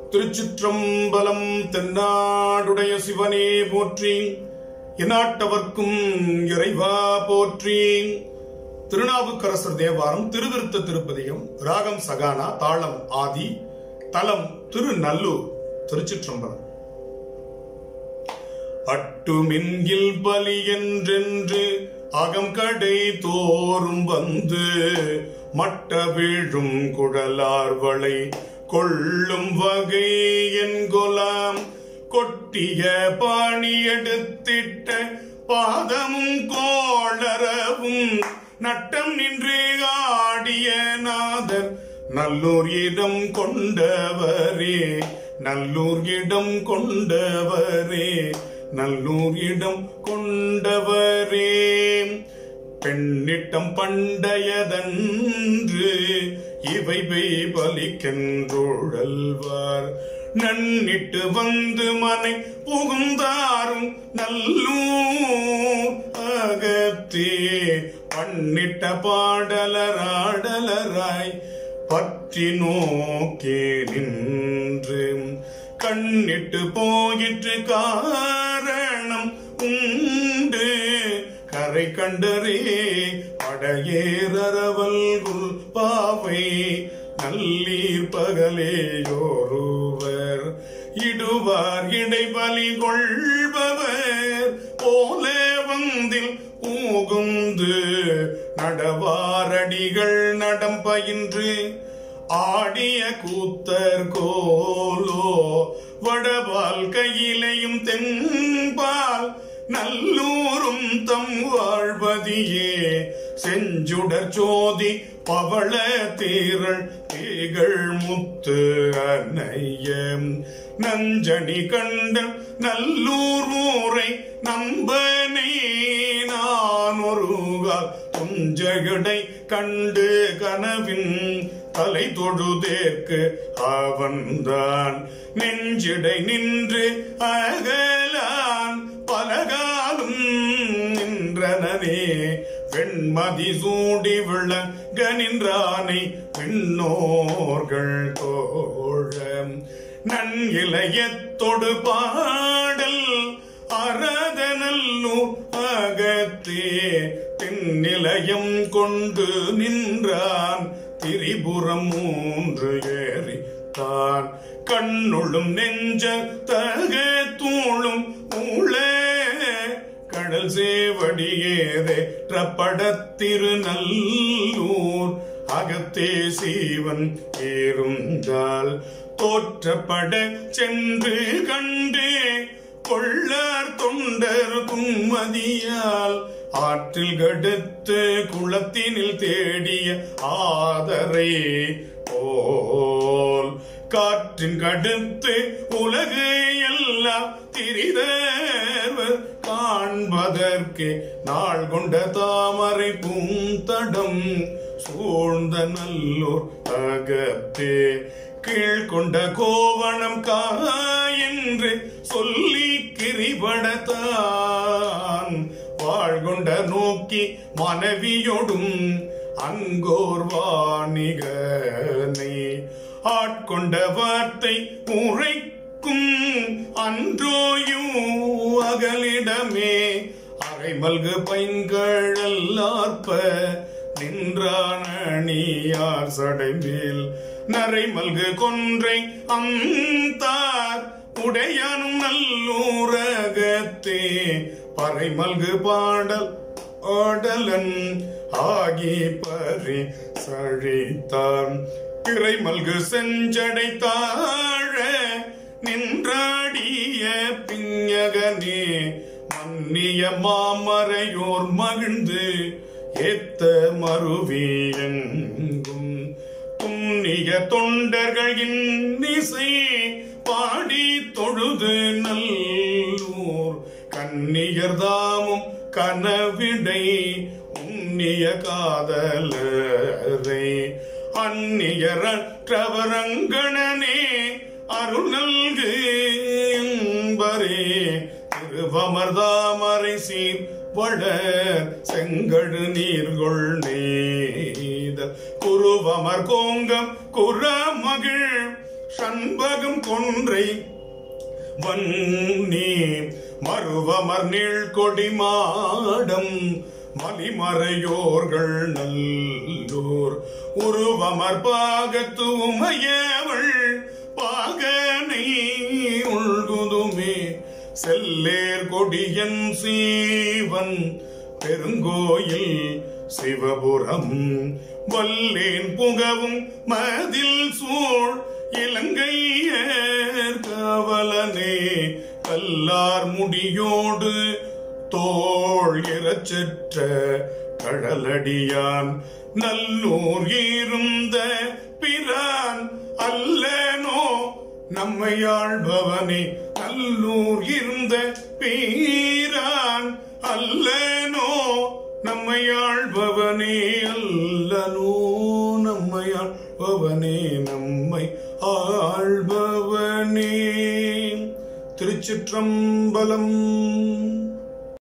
திருச்சிற்றம்பலம் தென்னாடுடைய சிவனே போற்றி எந்நாட்டவர்க்கும் இறைவா போற்றி திருநாவுக்கரசர் தேவாரம் திருவிருத்த திருப்பதிகம் ராகம் சகானா தாளம் ஆதி தலம் திருநல்லூர் திருச்சிற்றம்பலம் அட்டுமின்கில் பலி என்றென்று அகம் கடை தோறும் வந்து மட்ட வீழும் குழலார்வளை கொள்ளும் வகை என்கொலாம் கொட்டிய பாணி எடுத்திட்ட பாதமும் கோளரவும் நட்டம் நின்று ஆடிய நாதர் நல்லூர் இடம் கொண்டவரே நல்லூர் இடம் கொண்டவரே நல்லூர் இடம் கொண்டவரே பெண்ணிட்டம் பண்டையதன்று இவை பெய் பலிக்கென்றோழல்வார் நன்னிட்டு வந்து மனை புகுந்தாரும் நல்லூர் அகத்தே பண்ணிட்ட பாடலராடலராய் பற்றி நோக்கே நின்று கண்ணிட்டு போயிற்று காரணம் உண்டு கரை கண்டரே படையேறவல்குள் பாவை நல்லீர் பகலேயோருவர் இடுவார் இடைபலி கொள்பவர் போல வந்தில் பூகுந்து நடவாரடிகள் நடம் பயின்று ஆடிய கூத்தர் கோலோ வடபால் கையிலையும் தென்பால் நல்லூரும் தம் வாழ்வதியே செஞ்சுடர் சோதி பவள தீரள் தீகள் முத்து அன்னையம் நஞ்சணி கண்டன் நல்லூர் ஊரை நம்பனே நான் ஒருகால் துஞ்சகடை கண்டு கனவின் தலை தொழுதேற்கு அவன்தான் நெஞ்சிடை நின்று அகலான் பலகாலும் நின்றனே வெண்மதி சூடி விளங்க நின்றானை விண்ணோர்கள் தோழ நன் இளையத்தொடு பாடல் அறதனல்லூர் அகத்தே தென்னிலையம் கொண்டு நின்றான் திரிபுரம் மூன்று ஏறி தான் கண்ணுளும் நெஞ்ச தக தூளும் ஊழ கடல் சேவடியேதே திருநல்லூர் அகத்தே சீவன் ஏறுந்தால் தோற்றப்பட சென்று கண்டே கொள்ளார் தொண்டர் கும்மதியால் ஆற்றில் கடுத்து குளத்தினில் தேடிய ஆதரை போல் காற்றின் கடுத்து உலகு எல்லாம் திரிதவர் காண்பதற்கு நாள் கொண்ட தாமரை பூந்தடம் சூழ்ந்த நல்லூர் அகத்தே கீழ்கொண்ட கோவணம் காயென்று சொல்லி கிரிபடத்தான் வாழ்கொண்ட நோக்கி மனைவியோடும் அங்கோர் வாணிகனை ஆட்கொண்ட வார்த்தை உரைக்கும் அன்றோயும் அகலிடமே அரைமல்கு பைன்கள் எல்லார்ப்ப நின்றான் அணியார் சடைமேல் நரை மல்கு கொன்றை அந்தார் உடையானும் நல்லூரகத்தே பறை மல்கு பாடல் ஆடலன் ஆகி பறி சழித்தான் பிறை மல்கு செஞ்சடை தாழ நின்றாடிய பிஞகனே மன்னிய மாமரையோர் மகிழ்ந்து ஏத்த மருவியங்கும் புண்ணிய தொண்டர்கள் இன்னிசை பாடி தொழுது நல்லூர் கன்னியர் தாமும் கனவிடை உன்னிய காதலரை அந்நியரற்றவரங்கணனே அருள் நல்கு என்பரே திருவமர்தாமரை சீர் வளர் செங்கடு நீர்கொள் நீத குருவமர் கோங்கம் குறமகிழ் சண்பகம் கொன்றை வன்னி மருவமர் நீழ்கொடி மாடம் மலிமறையோர்கள் நல்லோர் உருவமர் பாகத்து உமையவள் பாகனை உள்குதுமே செல்லேர் கொடியன் சீவன் பெருங்கோயில் சிவபுரம் வல்லேன் புகவும் மதில் சூழ் இலங்கையர் காவலனே கல்லார் முடியோடு தோள் இறச்சற்ற கடலடியான் நல்லூர் இருந்த பிரான் அல்லனோ நம்மையாழ்பவனே நல்லூர் இருந்த பீரான் அல்லனோ நம்மையாழ்பவனே அல்லனோ நம்மையாழ்பவனே நம்மை ஆழ்பவனே திருச்சிற்றம்பலம்